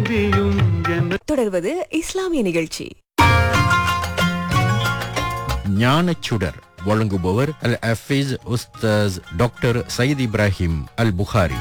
நபியும் என தொடர்வது இஸ்லாமிய நிகழ்ச்சி ஞானச்சுடர் வழங்குபவர் அல் அஃபீஸ் உஸ்தாஸ் டாக்டர் சயீத் இப்ராஹிம் அல் புகாரி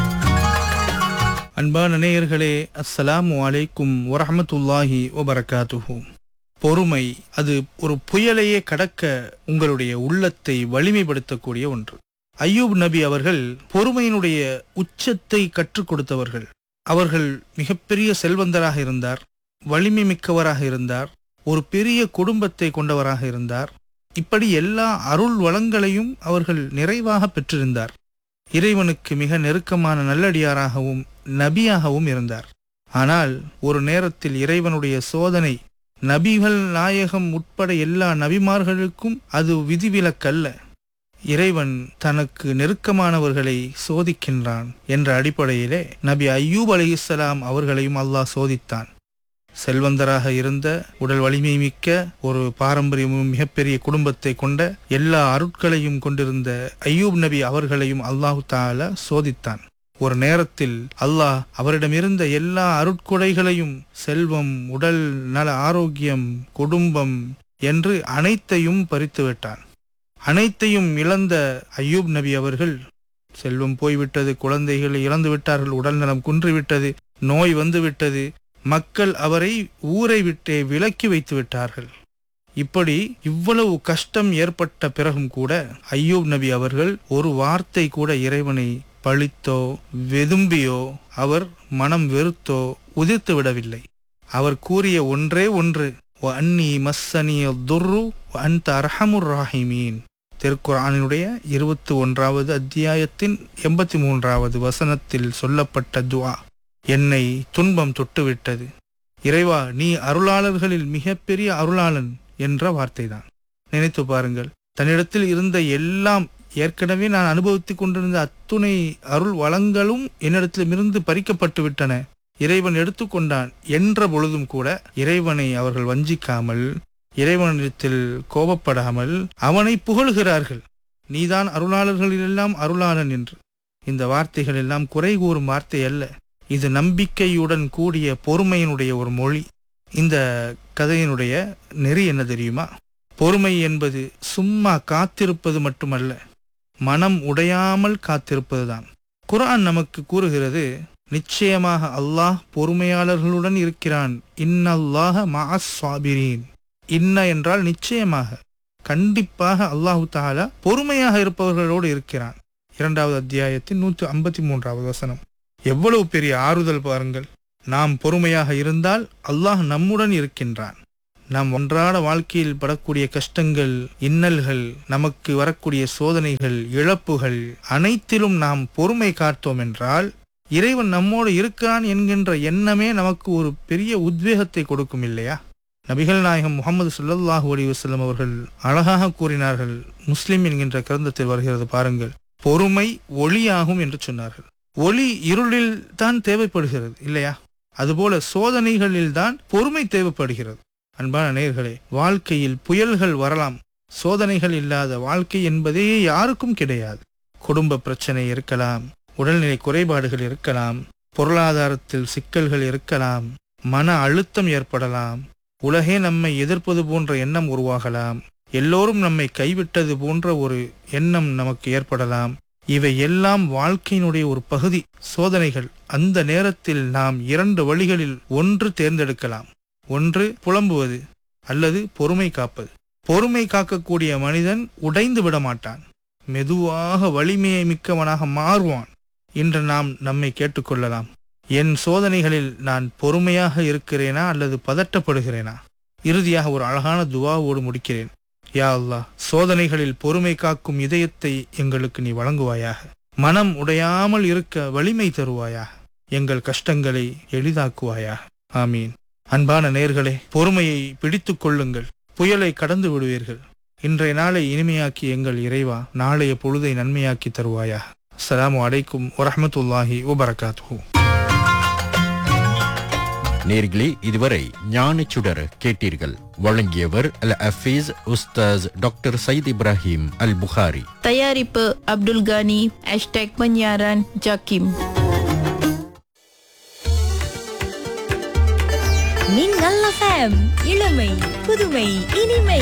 அன்பான நேயர்களே அஸ்ஸலாமு அலைக்கும் வரஹ்மத்துல்லாஹி வபரகாத்துஹு பொறுமை அது ஒரு புயலையே கடக்க உங்களுடைய உள்ளத்தை வலிமைப்படுத்தக்கூடிய ஒன்று ஐயூப் நபி அவர்கள் பொறுமையினுடைய உச்சத்தை கற்றுக் கொடுத்தவர்கள் அவர்கள் மிகப்பெரிய செல்வந்தராக இருந்தார் வலிமை மிக்கவராக இருந்தார் ஒரு பெரிய குடும்பத்தை கொண்டவராக இருந்தார் இப்படி எல்லா அருள் வளங்களையும் அவர்கள் நிறைவாக பெற்றிருந்தார் இறைவனுக்கு மிக நெருக்கமான நல்லடியாராகவும் நபியாகவும் இருந்தார் ஆனால் ஒரு நேரத்தில் இறைவனுடைய சோதனை நபிகள் நாயகம் உட்பட எல்லா நபிமார்களுக்கும் அது விதிவிலக்கல்ல இறைவன் தனக்கு நெருக்கமானவர்களை சோதிக்கின்றான் என்ற அடிப்படையிலே நபி அய்யூப் அலைஹிஸ்ஸலாம் அவர்களையும் அல்லாஹ் சோதித்தான் செல்வந்தராக இருந்த உடல் வலிமை மிக்க ஒரு பாரம்பரியமும் மிகப்பெரிய குடும்பத்தை கொண்ட எல்லா அருட்களையும் கொண்டிருந்த ஐயூப் நபி அவர்களையும் அல்லாஹு தாலா சோதித்தான் ஒரு நேரத்தில் அல்லாஹ் அவரிடமிருந்த எல்லா அருட்கொடைகளையும் செல்வம் உடல் நல ஆரோக்கியம் குடும்பம் என்று அனைத்தையும் பறித்து விட்டான் அனைத்தையும் இழந்த ஐயூப் நபி அவர்கள் செல்வம் போய்விட்டது குழந்தைகளை இழந்து விட்டார்கள் உடல் நலம் குன்றிவிட்டது நோய் வந்து விட்டது மக்கள் அவரை ஊரை விட்டே விலக்கி வைத்து விட்டார்கள் இப்படி இவ்வளவு கஷ்டம் ஏற்பட்ட பிறகும் கூட ஐயூப் நபி அவர்கள் ஒரு வார்த்தை கூட இறைவனை பழித்தோ வெதும்பியோ அவர் மனம் வெறுத்தோ உதிர்த்து விடவில்லை அவர் கூறிய ஒன்றே ஒன்று "வ அன்னி மஸ்ஸனிய துர்ரு வ அன்த அர்ஹமுர் ராஹிமீன் திருக்குர்ஆனினுடைய இருபத்தி ஒன்றாவது அத்தியாயத்தின் எண்பத்தி மூன்றாவது வசனத்தில் சொல்லப்பட்ட துஆ என்னை துன்பம் தொட்டுவிட்டது இறைவா நீ அருளாளர்களில் மிகப்பெரிய அருளாளன் என்ற வார்த்தைதான் நினைத்து பாருங்கள் தன்னிடத்தில் இருந்த எல்லாம் ஏற்கனவே நான் அனுபவித்துக் கொண்டிருந்த அத்துணை அருள் வளங்களும் என்னிடத்திலிருந்து பறிக்கப்பட்டு விட்டன இறைவன் எடுத்துக்கொண்டான் என்ற பொழுதும் கூட இறைவனை அவர்கள் வஞ்சிக்காமல் இறைவனிடத்தில் கோபப்படாமல் அவனை புகழ்கிறார்கள் நீதான் அருளாளர்களிலெல்லாம் அருளாளன் என்று இந்த வார்த்தைகள் எல்லாம் குறை கூறும் வார்த்தை அல்ல இது நம்பிக்கையுடன் கூடிய பொறுமையினுடைய ஒரு மொழி இந்த கதையினுடைய நெறி என்ன தெரியுமா பொறுமை என்பது சும்மா காத்திருப்பது மட்டுமல்ல மனம் உடையாமல் காத்திருப்பதுதான் குர்ஆன் நமக்கு கூறுகிறது நிச்சயமாக அல்லாஹ் பொறுமையாளர்களுடன் இருக்கிறான் இன்னல்லாஹ மஅஸ் சாபிரீன் இன்ன என்றால் நிச்சயமாக கண்டிப்பாக அல்லாஹு தாலா பொறுமையாக இருப்பவர்களோடு இருக்கிறான் இரண்டாவது அத்தியாயத்தின் நூற்றி ஐம்பத்தி மூன்றாவது வசனம் எவ்வளவு பெரிய ஆறுதல் பாருங்கள் நாம் பொறுமையாக இருந்தால் அல்லாஹ் நம்முடன் இருக்கின்றான் நாம் ஒன்றாட வாழ்க்கையில் படக்கூடிய கஷ்டங்கள் இன்னல்கள் நமக்கு வரக்கூடிய சோதனைகள் இழப்புகள் அனைத்திலும் நாம் பொறுமை காத்தோம் என்றால் இறைவன் நம்மோடு இருக்கிறான் என்கின்ற எண்ணமே நமக்கு ஒரு பெரிய உத்வேகத்தை கொடுக்கும் இல்லையா நபிகள் நாயகம் முகமது ஸல்லல்லாஹு அலைஹி வஸல்லம் அவர்கள் அழகாக கூறினார்கள் முஸ்லிம் என்கின்ற கிரந்தத்தில் வருகிறது பாருங்கள் பொறுமை ஒளியாகும் என்று சொன்னார்கள் ஒளி இருளில் தான் தேவைப்படுகிறது இல்லையா அதுபோல சோதனைகளில் தான் பொறுமை தேவைப்படுகிறது அன்பான நேயர்களே வாழ்க்கையில் புயல்கள் வரலாம் சோதனைகள் இல்லாத வாழ்க்கை என்பதே யாருக்கும் கிடையாது குடும்ப பிரச்சனை இருக்கலாம் உடல்நிலை குறைபாடுகள் இருக்கலாம் பொருளாதாரத்தில் சிக்கல்கள் இருக்கலாம் மன அழுத்தம் ஏற்படலாம் உலகே நம்மை எதிர்ப்பது போன்ற எண்ணம் உருவாகலாம் எல்லோரும் நம்மை கைவிட்டது போன்ற ஒரு எண்ணம் நமக்கு ஏற்படலாம் இவை எல்லாம் வாழ்க்கையினுடைய ஒரு பகுதி சோதனைகள் அந்த நேரத்தில் நாம் இரண்டு வழிகளில் ஒன்று தேர்ந்தெடுக்கலாம் ஒன்று புலம்புவது அல்லது பொறுமை காப்பது பொறுமை காக்கக்கூடிய மனிதன் உடைந்து விட மாட்டான் மெதுவாக வலிமையை மிக்கவனாக மாறுவான் இன்று நாம் நம்மை கேட்டுக்கொள்ளலாம் என் சோதனைகளில் நான் பொறுமையாக இருக்கிறேனா அல்லது பதட்டப்படுகிறேனா இறுதியாக ஒரு அழகான துவாவோடு முடிக்கிறேன் யா அல்லாஹ் சோதனைகளில் பொறுமை காக்கும் இதயத்தை எங்களுக்கு நீ வழங்குவாயாக மனம் உடையாமல் இருக்க வலிமை தருவாயாக எங்கள் கஷ்டங்களை எளிதாக்குவாயாக ஆமீன் அன்பான நேர்களே பொறுமையை பிடித்துக் கொள்ளுங்கள் புயலை கடந்து விடுவீர்கள் இன்றைய நாளை இனிமையாக்கி எங்கள் இறைவா நாளைய பொழுதை நன்மையாக்கி தருவாயாக அஸ்ஸலாமு அலைக்கும் வரஹ்மத்துல்லாஹி வபரகாத்துஹு நேர்களே இதுவரை ஞானச்சுடர் கேட்டீர்கள் வழங்கியவர் அல் அஃபீஸ் உஸ்தாஸ் டாக்டர் சயீத் இப்ராஹிம் அல் புகாரி தயாரிப்பு அப்துல் கானி ஹேஷ்டேக் பன்யாரான் ஜாக்கிம் மின்னல் FM இளமை புதுமை இனிமை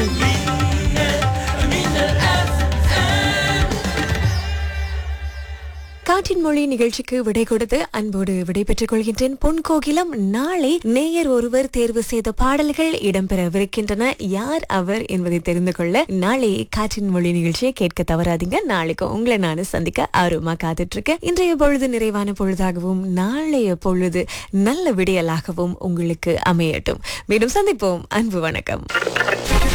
காற்றின் மொழி நிகழ்ச்சிக்கு விடை கொடுத்து அன்போடு விடை பெற்றுக் கொள்கின்றேன் பொன் கோகிலம் நாளை நேயர் ஒருவர் தேர்வு செய்த பாடல்கள் இடம்பெறவிருக்கின்றன யார் அவர் என்பதை தெரிந்து கொள்ள நாளை காற்றின் மொழி நிகழ்ச்சியை கேட்க தவறாதீங்க நாளைக்கு உங்களை நான் சந்திக்க ஆர்வமா காத்துட்டு இருக்கேன் இன்றைய பொழுது நிறைவான பொழுதாகவும் நாளைய பொழுது நல்ல விடியலாகவும் உங்களுக்கு அமையட்டும் மீண்டும் சந்திப்போம் அன்பு வணக்கம்